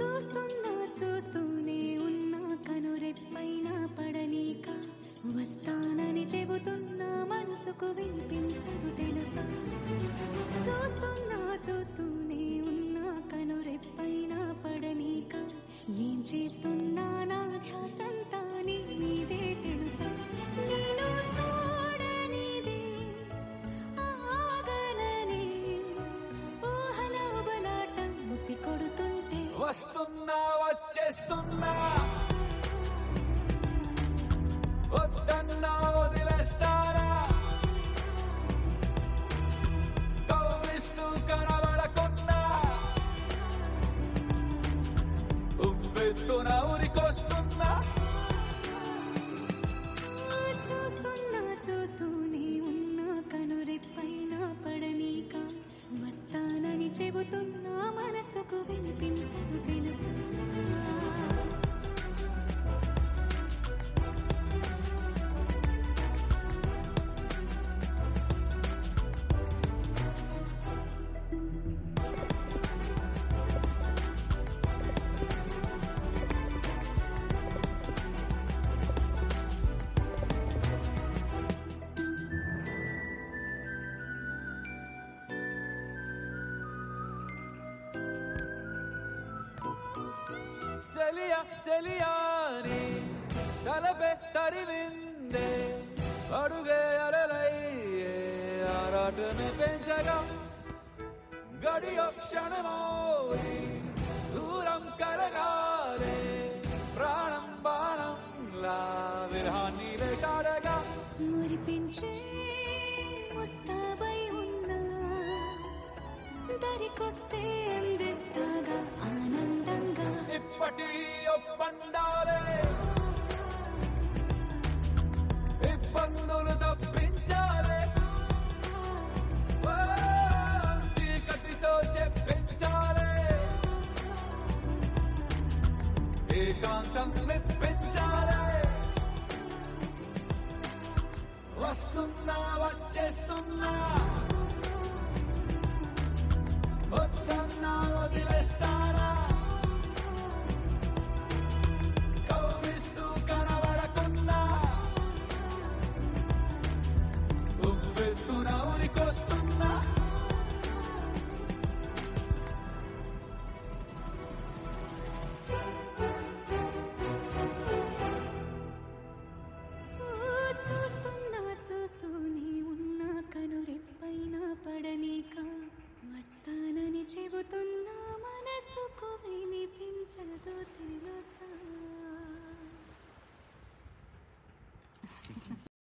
చూస్తున్నా చూస్తూనే ఉన్నా కనురెప్పైన పడనీక వస్తానని చెబుతున్నా మనసుకు వినిపించదు తెలుసా చూస్తున్నా చూస్తూనే ఉన్నా కనురెప్పైన పడనీక ఏం చేస్తున్నా నా ధ్యాసంతా నీ మీదే తెలుసా నేను చూడనిదే ఆగననే ఊహల బలాటం ముసి కొడుతుంటే వస్తున్నా వచ్చేస్తున్నా వద్దన్నా వదిలేస్తారా కవ్విస్తూ కనబడకున్నా ఉవ్వెత్తున ఉరికొస్తున్నా చూస్తున్నా చూస్తూనే ఉన్నా కనురెప్పైన పడనీక వస్తానని చెబుతున్నా మనసుకు వినిపించదు తెలుసా చెలియ చెలియాని తలపే తరివిందే అడుగే అరలయ్యే ఆరాటను పెంచగా గడియ క్షణమోయి దూరం కరగాలే ప్రాణం బాణంలా విరహాన్ని వేటాడగా మురిపించే వస్తావై ఉన్నా దరికొస్తే అందిస్తాగా ఆనందంగా ఇప్పటి ఒప్పందాలే ఇబ్బందులు తప్పించాలే ఓ, చీకటితో చెప్పించాలే ఏకాంతం మెప్పించాలే వస్తున్నా వచ్చేస్తున్నా వద్దన్నా వదిలేస్తారా కవ్విస్తూ కనబడకున్నా ఉవ్వెత్తున ఉరికొస్తున్నా ఓ, చూస్తున్నా చూస్తూనే ఉన్నా కనురెప్పైన పడనీక వస్తానని చెబుతున్నా మనసుకు వినిపించదు తెలుసా